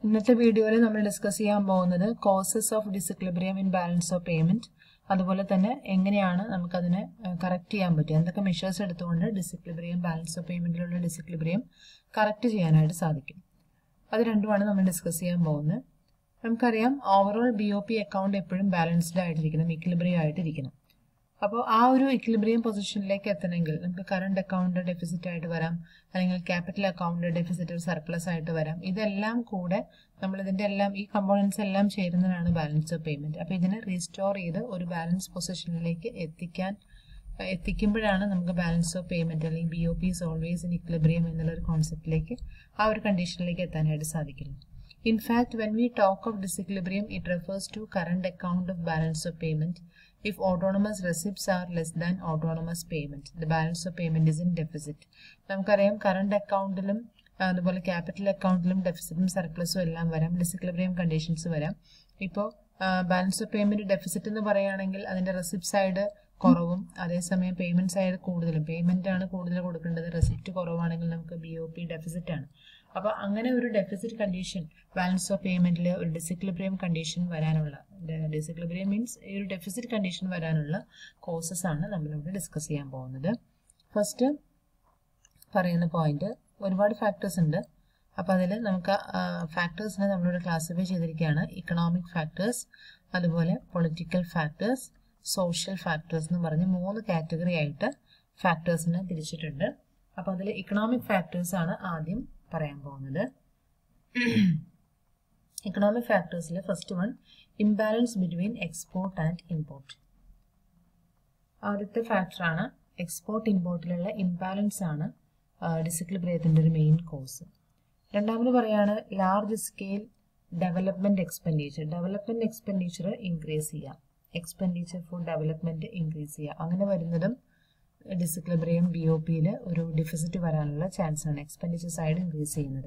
ഇന്നത്തെ വീഡിയോയിൽ നമ്മൾ ഡിസ്കസ് ചെയ്യാൻ പോകുന്നത് causes of disequilibrium in balance of payment അതുപോലെ തന്നെ എങ്ങനെയാണ് നമുക്കതിനെ കറക്റ്റ് ചെയ്യാൻ പറ്റുക എന്തൊക്കെ മെഷേഴ്സ് എടുത്തുകൊണ്ട് ഡിസിക്ലിബ്രിയം ബാലൻസ് ഓഫ് പേയ്മെന്റിലുള്ള ഡിസിക്ലിബ്രിയം കറക്റ്റ് ചെയ്യാനായിട്ട് സാധിക്കും അത് രണ്ടുമാണ് നമ്മൾ ഡിസ്കസ് ചെയ്യാൻ പോകുന്നത് നമുക്കറിയാം overall B O P account എപ്പോഴും ബാലൻസ്ഡ് ആയിട്ടിരിക്കണം ഇക്ലിബ്രിയം ആയിട്ടിരിക്കണം അപ്പോൾ ആ ഒരു ഇക്ലിബ്രിയം പൊസിഷനിലേക്ക് എത്തണമെങ്കിൽ നമുക്ക് കറണ്ട് അക്കൗണ്ട് ഡെഫിസിറ്റ് ആയിട്ട് വരാം അല്ലെങ്കിൽ ക്യാപിറ്റൽ അക്കൗണ്ട് ഡെഫിസിറ്റ് സർപ്ലസ് ആയിട്ട് വരാം ഇതെല്ലാം കൂടെ നമ്മൾ ഇതിന്റെ എല്ലാം ഈ കമ്പോണൻസ് എല്ലാം ചേരുന്നതാണ് ബാലൻസ് ഓഫ് പേയ്മെന്റ് അപ്പോൾ ഇതിനെ റീസ്റ്റോർ ചെയ്ത് ഒരു ബാലൻസ് പൊസിഷനിലേക്ക് എത്തിക്കാൻ എത്തിക്കുമ്പോഴാണ് നമുക്ക് ബാലൻസ് ഓഫ് പേയ്മെന്റ് അല്ലെങ്കിൽ B O P is always in equilibrium എന്നുള്ള ഒരു കോൺസെപ്റ്റിലേക്ക് ആ ഒരു കണ്ടീഷനിലേക്ക് എത്താനായിട്ട് സാധിക്കുന്നു In fact, when we talk of disequilibrium, it refers to current account of balance of payment. If autonomous receipts are less than autonomous payment, the balance of payment is in deficit. നമുക്കറിയാം current അക്കൗണ്ടിലും അതുപോലെ capital അക്കൗണ്ടിലും ഡെഫിസിറ്റും സർപ്ലസും എല്ലാം വരാം disequilibrium conditions വരാം ഇപ്പോൾ balance of payment deficit എന്ന് പറയുകയാണെങ്കിൽ അതിന്റെ റെസിപ്റ്റ് സൈഡ് കുറവും അതേസമയം പേയ്മെന്റ് സൈഡ് കൂടുതലും പേയ്മെന്റ് ആണ് കൂടുതൽ കൊടുക്കേണ്ടത് റെസിപ്റ്റ് കുറവാണെങ്കിൽ നമുക്ക് ബി ഒ പി ഡെഫിസിറ്റ് ആണ് അപ്പൊ അങ്ങനെ ഒരു ഡെഫിസിറ്റ് കണ്ടീഷൻ ബാലൻസ് ഓഫ് പേയ്മെന്റിൽ ഒരു ഡിസിക്ലിബ്രിയം കണ്ടീഷൻ വരാനുള്ള ഡിസിക്ലിബ്രിയം മീൻസ് ഈ ഒരു ഡെഫിസിറ്റ് കണ്ടീഷൻ വരാനുള്ള കോസസ് ആണ് നമ്മളിവിടെ ഡിസ്കസ് ചെയ്യാൻ പോകുന്നത് ഫസ്റ്റ് പറയുന്ന പോയിന്റ് ഒരുപാട് ഫാക്ടേഴ്സ് ഉണ്ട് അപ്പോൾ അതിൽ നമുക്ക് ഫാക്ടേഴ്സിനെ നമ്മളിവിടെ ക്ലാസിഫൈ ചെയ്തിരിക്കുകയാണ് ഇക്കണോമിക് ഫാക്ടേഴ്സ് അതുപോലെ പൊളിറ്റിക്കൽ ഫാക്ടേഴ്സ് സോഷ്യൽ ഫാക്ടേഴ്സ് എന്ന് പറഞ്ഞ് മൂന്ന് കാറ്റഗറി ആയിട്ട് ഫാക്ടേഴ്സിനെ തിരിച്ചിട്ടുണ്ട് അപ്പോൾ അതിൽ ഇക്കണോമിക് ഫാക്ടേഴ്സ് ആണ് ആദ്യം പറയാൻ പോകുന്നത് ഇക്കണോമിക് ഫാക്ടേഴ്സിൽ first one imbalance between export and import ആദ്യത്തെ ഫാക്ടറാണ് എക്സ്പോർട്ട് ഇമ്പോർട്ടിലുള്ള ഇംബാലൻസ് ആണ് ഡിസിക്ലിബ്രിയത്തിൻ്റെ ഒരു മെയിൻ കോസ് രണ്ടാമത് പറയാണ് large scale development expenditure development expenditure increase ചെയ്യാം എക്സ്പെൻഡിച്ചർ ഫോർ ഡെവലപ്മെന്റ് ഇൻക്രീസ് ചെയ്യുക അങ്ങനെ വരുന്നതും ഡിസിക്ലിബ്രിയം ബി ഒ പിയിൽ ഒരു ഡിഫിസിറ്റ് വരാനുള്ള ചാൻസ് ആണ് എക്സ്പെൻഡിച്ചർ സൈഡ് ഇൻക്രീസ് ചെയ്യുന്നത്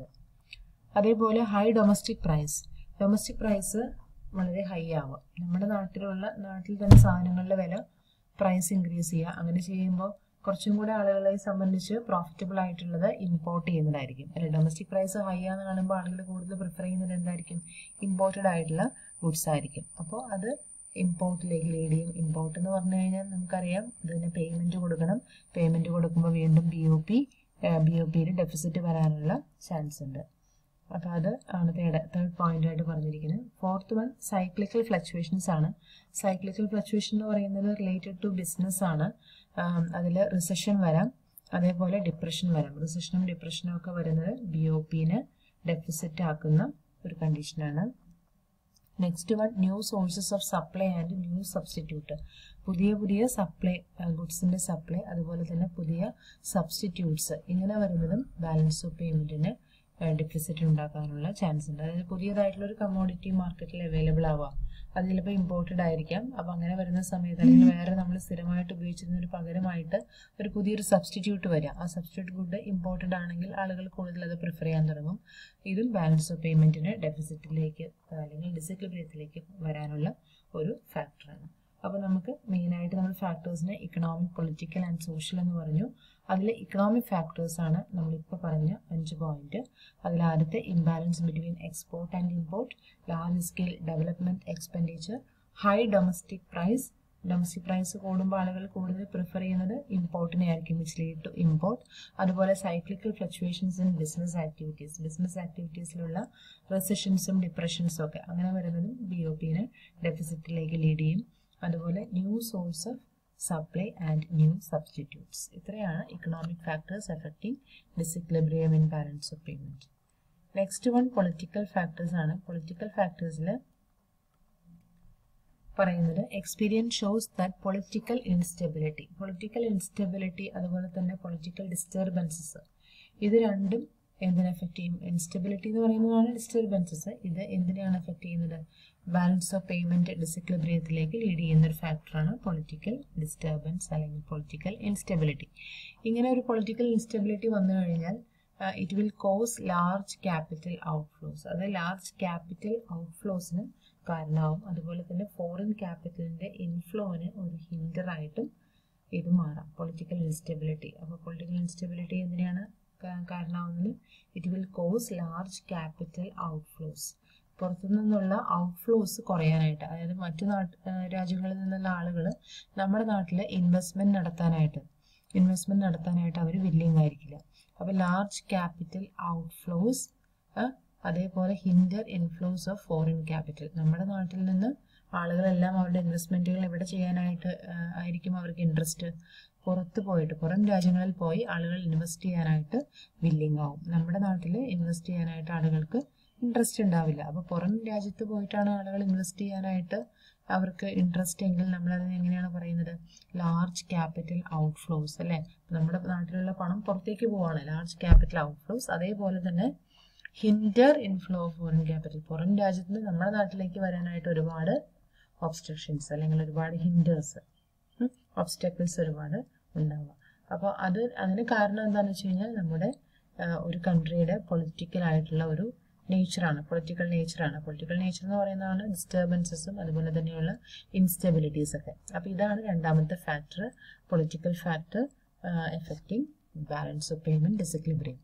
അതേപോലെ high domestic price domestic price വളരെ ഹൈ ആവുക നമ്മുടെ നാട്ടിലുള്ള നാട്ടിൽ തന്നെ സാധനങ്ങളുടെ വില പ്രൈസ് ഇൻക്രീസ് ചെയ്യുക അങ്ങനെ ചെയ്യുമ്പോൾ കുറച്ചും കൂടെ ആളുകളെ സംബന്ധിച്ച് പ്രോഫിറ്റബിൾ ആയിട്ടുള്ളത് ഇമ്പോർട്ട് ചെയ്യുന്നതായിരിക്കും അല്ലെ ഡൊമസ്റ്റിക് പ്രൈസ് ഹൈ ആണെന്ന് കാണുമ്പോൾ ആളുകൾ കൂടുതൽ പ്രിഫർ ചെയ്യുന്നത് എന്തായിരിക്കും ഇമ്പോർട്ടഡ് ആയിട്ടുള്ള ഗുഡ്സ് ആയിരിക്കും അപ്പോൾ അത് ഇമ്പോർട്ടിലേക്ക് ലീഡ് ചെയ്യും ഇമ്പോർട്ട് എന്ന് പറഞ്ഞു കഴിഞ്ഞാൽ നമുക്കറിയാം ഇതിന് പേയ്മെന്റ് കൊടുക്കണം പേയ്മെന്റ് കൊടുക്കുമ്പോൾ വീണ്ടും B O P B O പിയിൽ ഡെഫിസിറ്റ് വരാനുള്ള ചാൻസ് ഉണ്ട് അപ്പോൾ അത് ആണ് തേർഡ് തേർഡ് പോയിന്റ് ആയിട്ട് പറഞ്ഞിരിക്കുന്നത് ഫോർത്ത് വൺ സൈക്ലിക്കൽ ഫ്ലക്ച്വേഷൻസ് ആണ് സൈക്ലിക്കൽ ഫ്ലക്ച്വേഷൻ എന്ന് പറയുന്നത് റിലേറ്റഡ് ടു ബിസിനസ് ആണ് അതിൽ റിസഷൻ വരാം അതേപോലെ ഡിപ്രഷൻ വരാം റിസഷനും ഡിപ്രഷനും ഒക്കെ വരുന്നത് ബി ഒ പിന് ഡെഫിസിറ്റ് ആക്കുന്ന ഒരു കണ്ടീഷനാണ് next one new sources of supply and new substitute പുതിയ പുതിയ സപ്ലൈ ഗുഡ്സിന്റെ സപ്ലൈ അതുപോലെ തന്നെ പുതിയ സബ്സ്റ്റിറ്റ്യൂട്ട്സ് ഇങ്ങനെ വരുന്നതും ബാലൻസ് ഓഫ് പേയ്മെന്റിന് ഡെഫിസിറ്റ് ഉണ്ടാക്കാനുള്ള ചാൻസ് ഉണ്ട് അതായത് പുതിയതായിട്ടുള്ള ഒരു കമ്മോഡിറ്റി മാർക്കറ്റിൽ അവൈലബിൾ ആവാം അത് ചിലപ്പോൾ ഇമ്പോർട്ടഡ് ആയിരിക്കാം അപ്പം അങ്ങനെ വരുന്ന സമയത്ത് അല്ലെങ്കിൽ വേറെ നമ്മൾ സ്ഥിരമായിട്ട് ഉപയോഗിച്ചിരുന്നതിന് പകരമായിട്ട് ഒരു പുതിയൊരു സബ്സ്റ്റിറ്റ്യൂട്ട് വരിക ആ സബ്സ്റ്റിറ്റ്യൂട്ട് ഗുഡ് ഇമ്പോർട്ടഡ് ആണെങ്കിൽ ആളുകൾ കൂടുതൽ അത് പ്രിഫർ ചെയ്യാൻ തുടങ്ങും ഇതും ബാലൻസ് ഓഫ് പേയ്മെന്റിന് ഡെഫിസിറ്റിലേക്ക് അല്ലെങ്കിൽ ഡിസിക്ലിബ്രിയത്തിലേക്ക് വരാനുള്ള ഒരു ഫാക്ടറാണ് അപ്പോൾ നമുക്ക് മെയിനായിട്ട് നമ്മൾ ഫാക്ടേഴ്സിനെ ഇക്കണോമിക് പൊളിറ്റിക്കൽ ആൻഡ് സോഷ്യൽ എന്ന് പറഞ്ഞു അതിൽ ഇക്കണോമിക് ഫാക്ടേഴ്സ് ആണ് നമ്മളിപ്പോൾ പറഞ്ഞ അഞ്ച് പോയിന്റ് അതിൽ ആദ്യത്തെ imbalance between export and import large scale development expenditure high domestic price domestic price കൂടുമ്പോൾ ആളുകൾ കൂടുതൽ പ്രിഫർ ചെയ്യുന്നത് ഇമ്പോർട്ടിനെ ആയിരിക്കും വിച്ച് ലീഡ് ടു ഇമ്പോർട്ട് അതുപോലെ cyclical fluctuations in business activities business ആക്ടിവിറ്റീസിലുള്ള റെസിഷൻസും ഡിപ്രഷൻസും ഒക്കെ അങ്ങനെ വരുന്നതും ബി ഒ പിനെ ഡെഫിസിറ്റിലേക്ക് ലീഡ് ചെയ്യും അതുപോലെ new source of supply and new substitutes ഇത്രയാണ് economic factors effecting disequilibrium in balance of payment next one political factors ആണ് പൊളിറ്റിക്കൽ ഫാക്ടേഴ്സിൽ പറയുന്നത് experience shows that political instability political instability അതുപോലെ തന്നെ പൊളിറ്റിക്കൽ ഡിസ്റ്റർബൻസസ് ഇത് രണ്ടും എന്തിനെ എഫക്ട് ചെയ്യും ഇൻസ്റ്റെബിലിറ്റി എന്ന് പറയുന്നതാണ് ഡിസ്റ്റർബൻസസ് ഇത് എന്തിനാണ് എഫക്ട് ചെയ്യുന്നത് ബാലൻസ് ഓഫ് പേയ്മെന്റ് ഡിസിക്ലിബ്രിയത്തിലേക്ക് ലീഡ് ചെയ്യുന്ന ഒരു ഫാക്ടറാണ് പൊളിറ്റിക്കൽ ഡിസ്റ്റർബൻസ് അല്ലെങ്കിൽ പൊളിറ്റിക്കൽ ഇൻസ്റ്റെബിലിറ്റി ഇങ്ങനെ ഒരു പൊളിറ്റിക്കൽ ഇൻസ്റ്റെബിലിറ്റി വന്നു കഴിഞ്ഞാൽ it will cause large capital outflows അത് ലാർജ് ക്യാപിറ്റൽ ഔട്ട്ഫ്ലോസിന് കാരണമാവും അതുപോലെ തന്നെ ഫോറിൻ ക്യാപിറ്റലിന്റെ ഇൻഫ്ലോന് ഒരു ഹിൻഡർ ആയിട്ടും ഇത് മാറാം പൊളിറ്റിക്കൽ ഇൻസ്റ്റെബിലിറ്റി അപ്പോൾ പൊളിറ്റിക്കൽ ഇൻസ്റ്റെബിലിറ്റി എന്തിനാണ് കാരണമാവുന്നത് it will cause large capital outflows പുറത്തു നിന്നുള്ള ഔട്ട്ഫ്ലോസ് കുറയാനായിട്ട് അതായത് മറ്റു നാട്ട് രാജ്യങ്ങളിൽ നിന്നുള്ള ആളുകൾ നമ്മുടെ നാട്ടിൽ ഇൻവെസ്റ്റ്മെന്റ് നടത്താനായിട്ട് ഇൻവെസ്റ്റ്മെന്റ് നടത്താനായിട്ട് അവർ വില്ലിങ് ആയിരിക്കില്ല അപ്പോൾ ലാർജ് ക്യാപിറ്റൽ ഔട്ട്ഫ്ലോസ് അതേപോലെ hinder inflows of foreign capital നമ്മുടെ നാട്ടിൽ നിന്ന് ആളുകളെല്ലാം അവരുടെ ഇൻവെസ്റ്റ്മെന്റുകൾ എവിടെ ചെയ്യാനായിട്ട് ആയിരിക്കും അവർക്ക് ഇൻട്രസ്റ്റ് പുറത്ത് പോയിട്ട് പുറം രാജ്യങ്ങളിൽ പോയി ആളുകൾ ഇൻവെസ്റ്റ് ചെയ്യാനായിട്ട് വില്ലിങ് ആവും നമ്മുടെ നാട്ടിൽ ഇൻവെസ്റ്റ് ചെയ്യാനായിട്ട് ആളുകൾക്ക് ഇൻട്രസ്റ്റ് ഉണ്ടാവില്ല അപ്പോൾ പുറം രാജ്യത്ത് പോയിട്ടാണ് ആളുകൾ ഇൻവെസ്റ്റ് ചെയ്യാനായിട്ട് അവർക്ക് ഇൻട്രസ്റ്റ് എങ്കിൽ നമ്മളത് എങ്ങനെയാണ് പറയുന്നത് ലാർജ് ക്യാപിറ്റൽ ഔട്ട്ഫ്ലോസ് അല്ലേ നമ്മുടെ നാട്ടിലുള്ള പണം പുറത്തേക്ക് പോവാണ് ലാർജ് ക്യാപിറ്റൽ ഔട്ട്ഫ്ലോസ് അതേപോലെ തന്നെ hinder inflow of foreign capital പുറം രാജ്യത്ത് നിന്ന് നമ്മുടെ നാട്ടിലേക്ക് വരാനായിട്ട് ഒരുപാട് ഒബ്സ്ട്രക്ഷൻസ് അല്ലെങ്കിൽ ഒരുപാട് ഹിൻഡേഴ്സ് ഒബ്സ്റ്റക്കിൾസ് ഒരുപാട് ഉണ്ടാവുക അപ്പോൾ അത് അതിന് കാരണം എന്താണെന്ന് വെച്ച് കഴിഞ്ഞാൽ നമ്മുടെ ഒരു കൺട്രിയുടെ പൊളിറ്റിക്കൽ ആയിട്ടുള്ള ഒരു നേച്ചറാണ് പൊളിറ്റിക്കൽ നേച്ചറാണ് പൊളിറ്റിക്കൽ നേച്ചർ എന്ന് പറയുന്നതാണ് ഡിസ്റ്റർബൻസസും അതുപോലെ തന്നെയുള്ള ഇൻസ്റ്റെബിലിറ്റീസ് ഒക്കെ അപ്പോൾ ഇതാണ് രണ്ടാമത്തെ factor political factor effecting balance of payment disequilibrium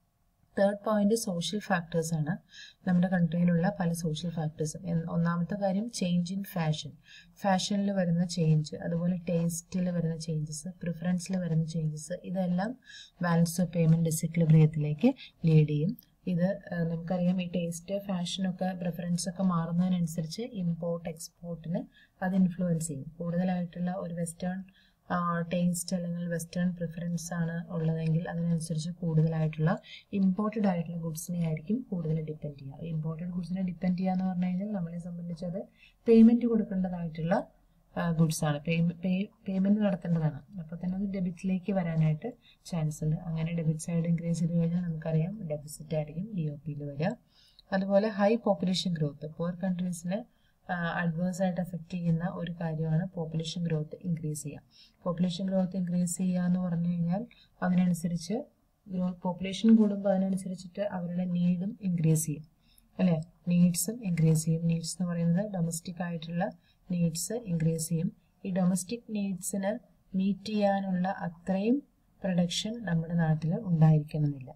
third point social factors ആണ് നമ്മുടെ കൺട്രിയിലുള്ള പല സോഷ്യൽ ഫാക്ടേഴ്സും ഒന്നാമത്തെ കാര്യം ചേഞ്ച് ഇൻ ഫാഷൻ ഫാഷനിൽ വരുന്ന ചേഞ്ച് അതുപോലെ ടേസ്റ്റിൽ വരുന്ന ചേഞ്ചസ് പ്രിഫറൻസിൽ വരുന്ന ചേഞ്ചസ് ഇതെല്ലാം ബാലൻസ് ഓഫ് പേയ്മെന്റ് ഡിസിക്ലിബ്രിയത്തിലേക്ക് ലീഡ് ചെയ്യും ഇത് നമുക്കറിയാം ഈ ടേസ്റ്റ് ഫാഷനൊക്കെ പ്രിഫറൻസ് ഒക്കെ മാറുന്നതിനനുസരിച്ച് ഇമ്പോർട്ട് എക്സ്പോർട്ടിന് അത് ഇൻഫ്ലുവൻസ് ചെയ്യും കൂടുതലായിട്ടുള്ള ഒരു വെസ്റ്റേൺ ടേസ്റ്റ് അല്ലെങ്കിൽ വെസ്റ്റേൺ പ്രിഫറൻസ് ആണ് ഉള്ളതെങ്കിൽ അതിനനുസരിച്ച് കൂടുതലായിട്ടുള്ള ഇമ്പോർട്ടഡ് ആയിട്ടുള്ള ഗുഡ്സിനെ ആയിരിക്കും കൂടുതൽ ഡിപ്പെൻഡ് ചെയ്യുക ഇമ്പോർട്ടഡ് ഗുഡ്സിനെ ഡിപ്പെൻഡ് ചെയ്യുക എന്ന് പറഞ്ഞു കഴിഞ്ഞാൽ നമ്മളെ സംബന്ധിച്ച് അത് പേയ്മെന്റ് കൊടുക്കേണ്ടതായിട്ടുള്ള ഗുഡ്സ് ആണ് പേയ്മെന്റ് നടത്തേണ്ടതാണ് അപ്പോൾ തന്നെ അത് ഡെബിറ്റിലേക്ക് വരാനായിട്ട് ചാൻസ് ഉണ്ട് അങ്ങനെ ഡെബിറ്റ് സൈഡ് ഇൻക്രീസ് ചെയ്ത് കഴിഞ്ഞാൽ നമുക്കറിയാം ഡെബിസിറ്റ് ആയിരിക്കും ഡി ഒ പിയിൽ വരിക അതുപോലെ ഹൈ പോപ്പുലേഷൻ ഗ്രോത്ത് പുവർ കൺട്രീസിന് അഡ്വേഴ്സ് ആയിട്ട് എഫക്റ്റ് ചെയ്യുന്ന ഒരു കാര്യമാണ് പോപ്പുലേഷൻ ഗ്രോത്ത് ഇൻക്രീസ് ചെയ്യുക പോപ്പുലേഷൻ ഗ്രോത്ത് ഇൻക്രീസ് ചെയ്യുക എന്ന് പറഞ്ഞു കഴിഞ്ഞാൽ അതിനനുസരിച്ച് ഗ്രോത്ത് പോപ്പുലേഷൻ കൂടുമ്പോൾ അതിനനുസരിച്ചിട്ട് അവരുടെ നീഡും ഇൻക്രീസ് ചെയ്യും അല്ലേ നീഡ്സും ഇൻക്രീസ് ചെയ്യും നീഡ്സ് എന്ന് പറയുന്നത് ഡൊമസ്റ്റിക് ആയിട്ടുള്ള നീഡ്സ് ഇൻക്രീസ് ചെയ്യും ഈ ഡൊമസ്റ്റിക് നീഡ്സിന് മീറ്റ് ചെയ്യാനുള്ള അത്രയും പ്രൊഡക്ഷൻ നമ്മുടെ നാട്ടിൽ ഉണ്ടായിരിക്കണമെന്നില്ല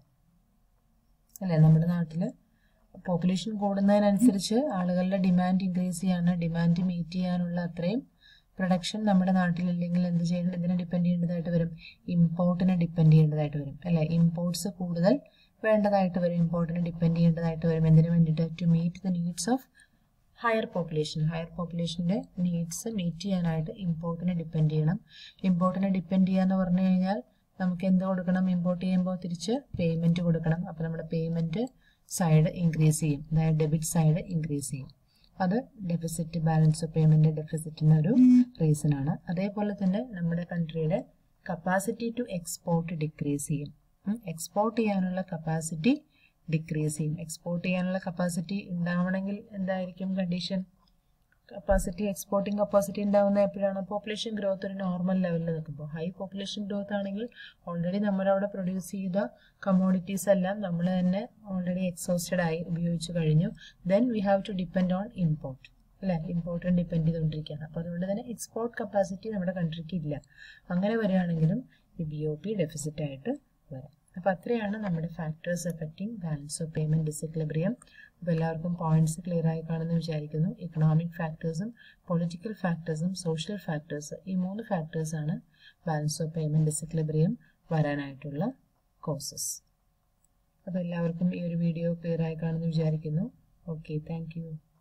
അല്ലേ നമ്മുടെ നാട്ടിൽ പോപ്പുലേഷൻ കൂടുന്നതിനനുസരിച്ച് ആളുകളുടെ ഡിമാൻഡ് ഇൻക്രീസ് ചെയ്യാണ് ഡിമാൻഡ് മീറ്റ് ചെയ്യാനുള്ള അത്രയും പ്രൊഡക്ഷൻ നമ്മുടെ നാട്ടിലില്ലെങ്കിൽ എന്ത് ചെയ്യേണ്ട ഇതിനെ ഡിപ്പെൻഡ് ചെയ്യേണ്ടതായിട്ട് വരും ഇമ്പോർട്ടിനെ ഡിപ്പെൻഡ് ചെയ്യേണ്ടതായിട്ട് വരും അല്ലേ ഇമ്പോർട്ട്സ് കൂടുതൽ വേണ്ടതായിട്ട് വരും ഇമ്പോർട്ടിനെ ഡിപ്പെൻഡ് ചെയ്യേണ്ടതായിട്ട് വരും എന്തിനു വേണ്ടിയിട്ട് to meet the needs of higher population higher പോപ്പുലേഷൻ്റെ നീഡ്സ് മീറ്റ് ചെയ്യാനായിട്ട് ഇമ്പോർട്ടിനെ ഡിപ്പെൻഡ് ചെയ്യണം ഇമ്പോർട്ടിനെ ഡിപ്പെൻഡ് ചെയ്യുക എന്ന് പറഞ്ഞു കഴിഞ്ഞാൽ നമുക്ക് എന്ത് കൊടുക്കണം ഇമ്പോർട്ട് ചെയ്യുമ്പോൾ തിരിച്ച് പേയ്മെൻറ്റ് കൊടുക്കണം അപ്പോൾ നമ്മുടെ പേയ്മെൻറ്റ് സൈഡ് ഇൻക്രീസ് ചെയ്യും അതായത് ഡെബിറ്റ് സൈഡ് ഇൻക്രീസ് ചെയ്യും അത് ഡെഫിസിറ്റ് ബാലൻസ് ഓഫ് പേയ്മെന്റ് ഡെഫിസിറ്റിന് ഒരു റീസൺ ആണ് അതേപോലെ തന്നെ നമ്മുടെ കൺട്രിയുടെ കപ്പാസിറ്റി ടു എക്സ്പോർട്ട് ഡിക്രീസ് ചെയ്യും എക്സ്പോർട്ട് ചെയ്യാനുള്ള കപ്പാസിറ്റി ഡിക്രീസ് ചെയ്യും എക്സ്പോർട്ട് ചെയ്യാനുള്ള കപ്പാസിറ്റി ഉണ്ടാവണമെങ്കിൽ എന്തായിരിക്കും കണ്ടീഷൻ കപ്പാസിറ്റി എക്സ്പോർട്ടിംഗ് കപ്പാസിറ്റി ഉണ്ടാവുന്ന എപ്പോഴാണ് പോപ്പുലേഷൻ ഗ്രോത്ത് ഒരു നോർമൽ ലെവലിൽ നിൽക്കുമ്പോൾ ഹൈ പോപ്പുലേഷൻ ഗ്രോത്ത് ആണെങ്കിൽ ഓൾറെഡി നമ്മളവിടെ പ്രൊഡ്യൂസ് ചെയ്ത കമ്മോഡിറ്റീസ് എല്ലാം നമ്മൾ തന്നെ ഓൾറെഡി എക്സോസ്റ്റഡ് ആയി ഉപയോഗിച്ച് കഴിഞ്ഞു then we have to depend on import അല്ലേ ഇമ്പോർട്ടിന് ഡിപ്പെൻഡ് ചെയ്തുകൊണ്ടിരിക്കുകയാണ് അപ്പോൾ അതുകൊണ്ട് തന്നെ എക്സ്പോർട്ട് കപ്പാസിറ്റി നമ്മുടെ കൺട്രിക്ക് ഇല്ല അങ്ങനെ വരികയാണെങ്കിലും ഈ ബി ഒ പി ഡെഫിസിറ്റ് ആയിട്ട് വരാം അപ്പോൾ അത്രയാണ് നമ്മുടെ factors effecting balance of payment disequilibrium അപ്പോൾ എല്ലാവർക്കും പോയിന്റ്സ് ക്ലിയർ ആയി കാണുമെന്ന് വിചാരിക്കുന്നു ഇക്കണോമിക് ഫാക്ടേഴ്സും പൊളിറ്റിക്കൽ ഫാക്ടേഴ്സും സോഷ്യൽ ഫാക്ടേഴ്സ് ഈ മൂന്ന് ഫാക്ടേഴ്സാണ് ബാലൻസ് ഓഫ് പേയ്മെന്റ് ഡിസിക്ലിബ്രിയം വരാനായിട്ടുള്ള കോസസ് അപ്പോൾ എല്ലാവർക്കും ഈ ഒരു വീഡിയോ ക്ലിയർ ആയി കാണുമെന്ന് വിചാരിക്കുന്നു ഓക്കെ താങ്ക്